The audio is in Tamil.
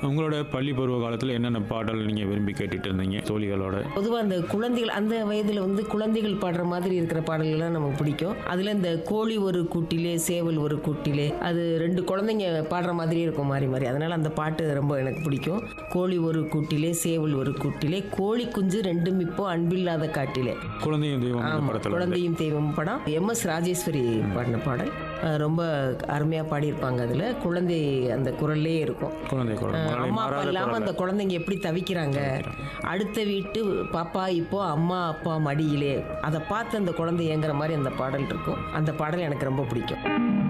உங்களோட பள்ளி பருவ காலத்தில் என்னென்ன பாடல் நீங்கள் விரும்பி கேட்டுட்டு இருந்தீங்க தோழிகளோட பொதுவாக அந்த குழந்தைகள் அந்த வயதில் வந்து குழந்தைகள் பாடுற மாதிரி இருக்கிற பாடல்கள்லாம் நமக்கு பிடிக்கும் அதில் இந்த கோழி ஒரு கூட்டிலே சேவல் ஒரு கூட்டிலே அது ரெண்டு குழந்தைங்க பாடுற மாதிரி இருக்கும் மாறி மாறி அதனால் அந்த பாட்டு ரொம்ப எனக்கு பிடிக்கும் கோழி ஒரு கூட்டிலே சேவல் ஒரு கூட்டிலே கோழி குஞ்சு ரெண்டும் இப்போ அன்பில்லாத காட்டிலே குழந்தையும் தெய்வம் இந்த ஆமா, படத்தில் குழந்தையும் தெய்வம் படம் எம் எஸ் ராஜேஸ்வரி பாடின பாடல் அஹ் ரொம்ப அருமையாக பாடியிருப்பாங்க அதில் குழந்தை அந்த குரல்லே இருக்கும் குழந்தை குரல் அஹ் மழலை அம்மா அப்பா மாறாத இல்லாமல் குரல்ல. அந்த குழந்தைங்க எப்படி தவிக்கிறாங்க அடுத்த வீட்டு பாப்பா இப்போ அம்மா அப்பா மடியிலே அதை பார்த்து அந்த குழந்தை ஏங்குற மாதிரி அந்த பாடல் இருக்கும் அந்த பாடல் எனக்கு ரொம்ப பிடிக்கும்